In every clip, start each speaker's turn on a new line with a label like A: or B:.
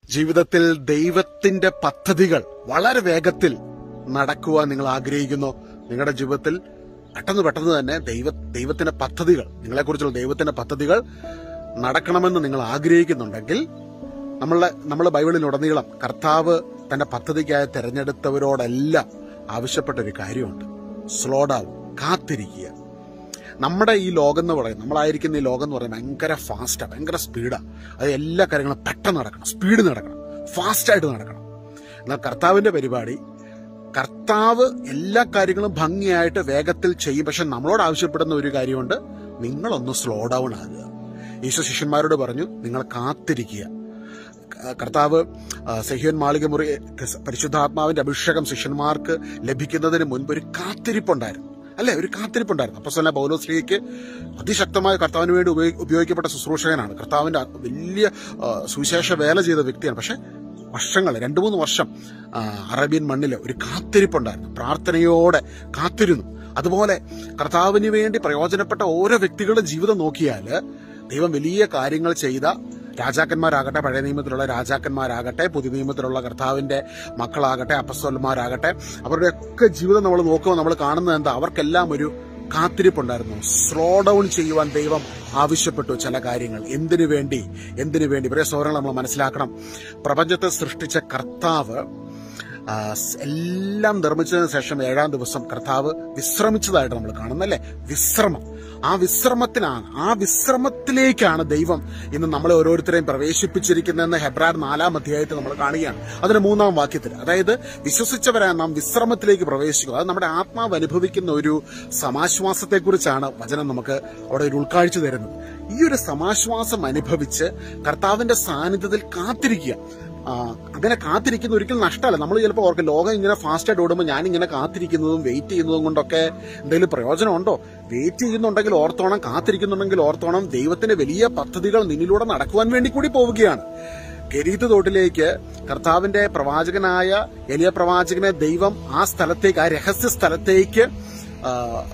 A: ജീവിതത്തിൽ ദൈവത്തിന്റെ പദ്ധതികൾ വളരെ വേഗത്തിൽ നടക്കുവാൻ നിങ്ങൾ ആഗ്രഹിക്കുന്നു നിങ്ങളുടെ ജീവിതത്തിൽ പെട്ടെന്ന് പെട്ടെന്ന് തന്നെ ദൈവ ദൈവത്തിന്റെ പദ്ധതികൾ നിങ്ങളെക്കുറിച്ചുള്ള ദൈവത്തിന്റെ പദ്ധതികൾ നടക്കണമെന്ന് നിങ്ങൾ ആഗ്രഹിക്കുന്നുണ്ടെങ്കിൽ നമ്മളെ നമ്മൾ ബൈബിളിലുടനീളം കർത്താവ് തന്റെ പദ്ധതിക്കായി തെരഞ്ഞെടുത്തവരോടെല്ലാം ആവശ്യപ്പെട്ട ഒരു കാര്യമുണ്ട് സ്ലോ ഡൗൺ കാത്തിരിക്കുക നമ്മുടെ ഈ ലോകം എന്ന് പറയുന്നത് നമ്മളായിരിക്കുന്ന ഈ ലോകം എന്ന് പറയുന്നത് ഭയങ്കര ഫാസ്റ്റാ ഭയങ്കര സ്പീഡാ അത് എല്ലാ കാര്യങ്ങളും പെട്ടെന്ന് നടക്കണം സ്പീഡ് നടക്കണം ഫാസ്റ്റായിട്ട് നടക്കണം എന്നാൽ കർത്താവിന്റെ പരിപാടി കർത്താവ് എല്ലാ കാര്യങ്ങളും ഭംഗിയായിട്ട് വേഗത്തിൽ ചെയ്യും പക്ഷെ നമ്മളോട് ആവശ്യപ്പെടുന്ന ഒരു കാര്യമുണ്ട് നിങ്ങളൊന്ന് സ്ലോ ഡൗൺ ആകുക ഈശോ ശിഷ്യന്മാരോട് പറഞ്ഞു നിങ്ങൾ കാത്തിരിക്കുക ക- കർത്താവ് ആ, സെഹിയോൻ മാളികമുറി പരിശുദ്ധാത്മാവിന്റെ അഭിഷേകം ശിഷ്യന്മാർക്ക് ലഭിക്കുന്നതിന് മുൻപ് ഒരു കാത്തിരിപ്പുണ്ടായിരുന്നു അല്ലെ ഒരു കാത്തിരിപ്പുണ്ടായിരുന്നു അപ്പൊ തന്നെ പൗലോസ്ലിക്ക് അതിശക്തമായ കർത്താവിന് വേണ്ടി ഉപയോഗി- ഉപയോഗിക്കപ്പെട്ട ശുശ്രൂഷകനാണ് കർത്താവിന്റെ വലിയ ആ, സുവിശേഷ വേല ചെയ്ത വ്യക്തിയാണ് പക്ഷെ വർഷങ്ങൾ രണ്ടു മൂന്ന് വർഷം ആ, അറേബ്യൻ മണ്ണിൽ ഒരു കാത്തിരിപ്പുണ്ടായിരുന്നു പ്രാർത്ഥനയോടെ കാത്തിരുന്നു അതുപോലെ കർത്താവിന് വേണ്ടി പ്രയോജനപ്പെട്ട ഓരോ വ്യക്തികളുടെ ജീവിതം നോക്കിയാൽ ദൈവം വലിയ കാര്യങ്ങൾ ചെയ്ത രാജാക്കന്മാരാകട്ടെ പഴയ നിയമത്തിലുള്ള രാജാക്കന്മാരാകട്ടെ പുതിയ നിയമത്തിലുള്ള കർത്താവിന്റെ മക്കളാകട്ടെ അപ്പസ്വലന്മാരാകട്ടെ അവരുടെയൊക്കെ ജീവിതം നമ്മൾ നോക്കുമ്പോൾ നമ്മൾ കാണുന്നത് എന്താ അവർക്കെല്ലാം ഒരു കാത്തിരിപ്പുണ്ടായിരുന്നു സ്ലോ ഡൗൺ ചെയ്യുവാൻ ദൈവം ആവശ്യപ്പെട്ടു ചില കാര്യങ്ങൾ എന്തിനു വേണ്ടി എന്തിനു വേണ്ടി ഇവരെ സൗരങ്ങൾ നമ്മൾ മനസ്സിലാക്കണം പ്രപഞ്ചത്തെ സൃഷ്ടിച്ച കർത്താവ് ആ, സ് എല്ലാം നിർമ്മിച്ചതിന് ശേഷം ഏഴാം ദിവസം കർത്താവ് വിശ്രമിച്ചതായിട്ട് നമ്മൾ കാണുന്നല്ലേ വിശ്രമം ആ വിശ്രമത്തിനാണ് ആ വിശ്രമത്തിലേക്കാണ് ദൈവം ഇന്ന് നമ്മളെ ഓരോരുത്തരെയും പ്രവേശിപ്പിച്ചിരിക്കുന്നതെന്ന് ഹെബ്രാർ നാലാം അധ്യായത്തിൽ നമ്മൾ കാണുകയാണ് അതിന് മൂന്നാം വാക്യത്തിൽ അതായത് വിശ്വസിച്ചവരാ നാം വിശ്രമത്തിലേക്ക് പ്രവേശിക്കുക അത് നമ്മുടെ ആത്മാവ് അനുഭവിക്കുന്ന ഒരു സമാശ്വാസത്തെക്കുറിച്ചാണ് വചനം നമുക്ക് അവിടെ ഒരു ഉൾക്കാഴ്ച തരുന്നത് ഈ ഒരു സമാശ്വാസം അനുഭവിച്ച് കർത്താവിന്റെ സാന്നിധ്യത്തിൽ കാത്തിരിക്കുക ആ, അങ്ങനെ കാത്തിരിക്കുന്ന ഒരിക്കലും നഷ്ടമല്ല നമ്മൾ ചിലപ്പോൾ ഓർക്കും ലോകം ഇങ്ങനെ ഫാസ്റ്റായിട്ട് ഓടുമ്പോൾ ഞാൻ ഇങ്ങനെ കാത്തിരിക്കുന്നതും വെയിറ്റ് ചെയ്യുന്നതും കൊണ്ടൊക്കെ എന്തെങ്കിലും പ്രയോജനമുണ്ടോ വെയിറ്റ് ചെയ്യുന്നുണ്ടെങ്കിൽ ഓർത്തോണം കാത്തിരിക്കുന്നുണ്ടെങ്കിൽ ഓർത്തോണം ദൈവത്തിന്റെ വലിയ പദ്ധതികൾ നിന്നിലൂടെ നടക്കുവാൻ വേണ്ടി കൂടി പോവുകയാണ് ഗരീത്ത് തോട്ടിലേക്ക് കർത്താവിന്റെ പ്രവാചകനായ എലിയ പ്രവാചകനെ ദൈവം ആ സ്ഥലത്തേക്ക് ആ രഹസ്യ സ്ഥലത്തേക്ക് ആ,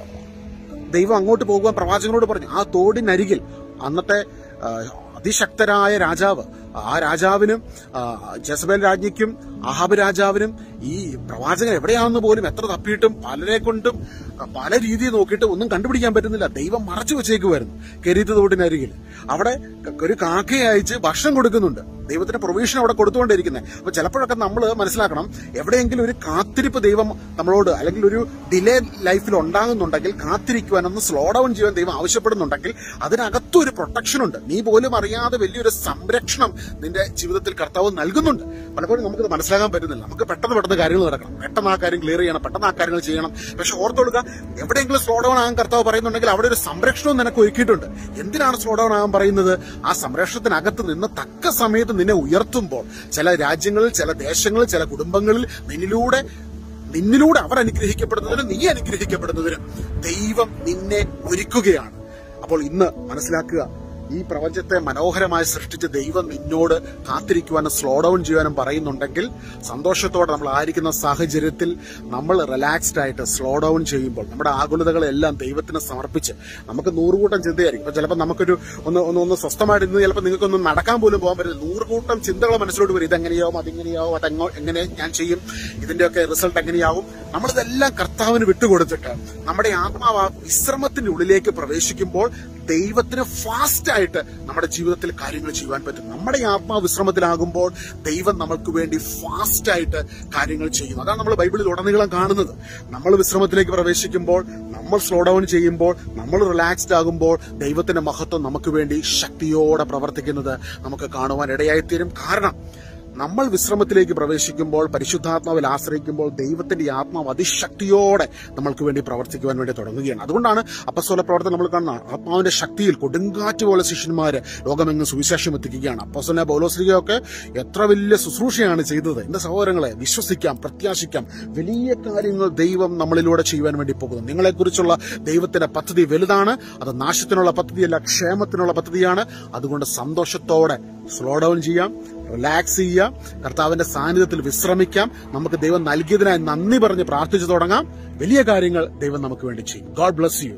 A: ദൈവം അങ്ങോട്ട് പോകുവാൻ പ്രവാചകനോട് പറഞ്ഞു ആ തോടിനരികിൽ അന്നത്തെ ആ, അതിശക്തരായ രാജാവ് ആ രാജാവിനും ആ, ജസബേൽ രാജ്ഞിക്കും അഹാബ് രാജാവിനും ഈ പ്രവാചകൻ എവിടെയാണെന്ന് പോലും എത്ര തപ്പിയിട്ടും പലരെ കൊണ്ടും പല രീതിയിൽ നോക്കിയിട്ട് ഒന്നും കണ്ടുപിടിക്കാൻ പറ്റുന്നില്ല ദൈവം മറച്ചു വെച്ചേക്കുമായിരുന്നു കരീത്ത് തോട്ടിനരികിൽ അവിടെ ഒരു കാക്കയെ അയച്ച് ഭക്ഷണം കൊടുക്കുന്നുണ്ട് ദൈവത്തിന്റെ പ്രൊവിഷൻ അവിടെ കൊടുത്തുകൊണ്ടിരിക്കുന്നത് അപ്പൊ ചിലപ്പോഴൊക്കെ നമ്മൾ മനസ്സിലാക്കണം എവിടെയെങ്കിലും ഒരു കാത്തിരിപ്പ് ദൈവം നമ്മളോട് അല്ലെങ്കിൽ ഒരു ഡിലേ ലൈഫിൽ ഉണ്ടാകുന്നുണ്ടെങ്കിൽ കാത്തിരിക്കുവാനൊന്ന് സ്ലോ ഡൗൺ ചെയ്യാൻ ദൈവം ആവശ്യപ്പെടുന്നുണ്ടെങ്കിൽ അതിനകത്തും ഒരു പ്രൊട്ടക്ഷൻ ഉണ്ട് നീ പോലും അറിയാതെ വലിയൊരു സംരക്ഷണം നിന്റെ ജീവിതത്തിൽ കർത്താവ് നൽകുന്നുണ്ട് പലപ്പോഴും നമുക്കത് മനസ്സിലാക്കാൻ പറ്റുന്നില്ല നമുക്ക് പെട്ടെന്ന് പെട്ടെന്ന് കാര്യങ്ങൾ നടക്കണം പെട്ടെന്ന് ആ കാര്യം ക്ലിയർ ചെയ്യണം പെട്ടെന്ന് ആ കാര്യങ്ങൾ ചെയ്യണം പക്ഷെ ഓർത്തൊടുക്കുക എവിടെയെങ്കിലും സ്ലോ ഡൗൺ ആകാൻ കർത്താവ് പറയുന്നുണ്ടെങ്കിൽ അവിടെ ഒരു സംരക്ഷണവും നിനക്ക് ഒരുക്കിയിട്ടുണ്ട് എന്തിനാണ് സ്ലോ ഡൗൺ ആകാൻ പറയുന്നത് ആ സംരക്ഷണത്തിനകത്ത് നിന്ന് തക്ക സമയത്ത് നിന്നെ ഉയർത്തുമ്പോൾ ചില രാജ്യങ്ങളിൽ ചില ദേശങ്ങളിൽ ചില കുടുംബങ്ങളിൽ നിന്നിലൂടെ നിന്നിലൂടെ അവർ അനുഗ്രഹിക്കപ്പെടുന്നതിന് നീ അനുഗ്രഹിക്കപ്പെടുന്നതിന് ദൈവം നിന്നെ ഒരുക്കുകയാണ് അപ്പോൾ ഇന്ന് മനസ്സിലാക്കുക ഈ പ്രപഞ്ചത്തെ മനോഹരമായി സൃഷ്ടിച്ച് ദൈവം നിന്നോട് കാത്തിരിക്കുവാനും സ്ലോ ഡൗൺ ചെയ്യാനും പറയുന്നുണ്ടെങ്കിൽ സന്തോഷത്തോടെ നമ്മൾ ആയിരിക്കുന്ന സാഹചര്യത്തിൽ നമ്മൾ റിലാക്സ്ഡ് ആയിട്ട് സ്ലോ ഡൗൺ ചെയ്യുമ്പോൾ നമ്മുടെ ആകുലതകളെല്ലാം ദൈവത്തിന് സമർപ്പിച്ച് നമുക്ക് നൂറുകൂട്ടം ചിന്തയായിരിക്കും ഇപ്പൊ ചിലപ്പോൾ നമുക്കൊരു ഒന്ന് ഒന്ന് ഒന്ന് സ്വസ്ഥമായിട്ട് ഇന്ന് ചിലപ്പോൾ നിങ്ങൾക്കൊന്നും നടക്കാൻ പോലും പോകാൻ പറ്റില്ല നൂറുകൂട്ടം ചിന്തകൾ മനസ്സിലോട്ട് വരും ഇതെങ്ങനെയാവും അതെങ്ങനെയാവും അതെങ്ങോ എങ്ങനെ ഞാൻ ചെയ്യും ഇതിന്റെയൊക്കെ റിസൾട്ട് എങ്ങനെയാവും നമ്മളിതെല്ലാം കർത്താവിന് വിട്ടുകൊടുത്തിട്ട് നമ്മുടെ ആത്മാവ് ആ വിശ്രമത്തിന്റെ ഉള്ളിലേക്ക് പ്രവേശിക്കുമ്പോൾ ദൈവത്തിന് ഫാസ്റ്റ് ആയിട്ട് നമ്മുടെ ജീവിതത്തിൽ കാര്യങ്ങൾ ചെയ്യുവാൻ പറ്റും നമ്മുടെ ഈ ആത്മാവ് വിശ്രമത്തിലാകുമ്പോൾ ദൈവം നമ്മൾക്ക് വേണ്ടി ഫാസ്റ്റ് ആയിട്ട് കാര്യങ്ങൾ ചെയ്യും അതാണ് നമ്മൾ ബൈബിളിൽ ഉടനീളം കാണുന്നത് നമ്മൾ വിശ്രമത്തിലേക്ക് പ്രവേശിക്കുമ്പോൾ നമ്മൾ സ്ലോ ഡൗൺ ചെയ്യുമ്പോൾ നമ്മൾ റിലാക്സ്ഡ് ആകുമ്പോൾ ദൈവത്തിന്റെ മഹത്വം നമുക്ക് വേണ്ടി ശക്തിയോടെ പ്രവർത്തിക്കുന്നത് നമുക്ക് കാണുവാൻ ഇടയായിത്തീരും കാരണം നമ്മൾ വിശ്രമത്തിലേക്ക് പ്രവേശിക്കുമ്പോൾ പരിശുദ്ധാത്മാവിൽ ആശ്രയിക്കുമ്പോൾ ദൈവത്തിന്റെ ഈ ആത്മാവ് അതിശക്തിയോടെ നമ്മൾക്ക് വേണ്ടി പ്രവർത്തിക്കുവാൻ വേണ്ടി തുടങ്ങുകയാണ് അതുകൊണ്ടാണ് അപ്പസ്വല പ്രവർത്തനം നമ്മൾ കാണുന്ന ആത്മാവിന്റെ ശക്തിയിൽ കൊടുങ്കാറ്റ് പോലെ ശിഷ്യന്മാര് ലോകമെങ്ങും സുവിശേഷം എത്തിക്കുകയാണ് അപ്പസ്വല ബൗലോസ്ലിയൊക്കെ എത്ര വലിയ ശുശ്രൂഷയാണ് ചെയ്തത് എന്റെ സഹോദരങ്ങളെ വിശ്വസിക്കാം പ്രത്യാശിക്കാം വലിയ കാര്യങ്ങൾ ദൈവം നമ്മളിലൂടെ ചെയ്യുവാൻ വേണ്ടി പോകുന്നു നിങ്ങളെക്കുറിച്ചുള്ള ദൈവത്തിന്റെ പദ്ധതി വലുതാണ് അത് നാശത്തിനുള്ള പദ്ധതിയല്ല ക്ഷേമത്തിനുള്ള പദ്ധതിയാണ് അതുകൊണ്ട് സന്തോഷത്തോടെ സ്ലോ ഡൗൺ ചെയ്യാം റിലാക്സ് ചെയ്യാം കർത്താവിന്റെ സാന്നിധ്യത്തിൽ വിശ്രമിക്കാം നമുക്ക് ദൈവം നൽകിയതിനായി നന്ദി പറഞ്ഞ് പ്രാർത്ഥിച്ചു തുടങ്ങാം വലിയ കാര്യങ്ങൾ ദൈവം നമുക്ക് വേണ്ടി ചെയ്യും ഗോഡ് ബ്ലസ് യു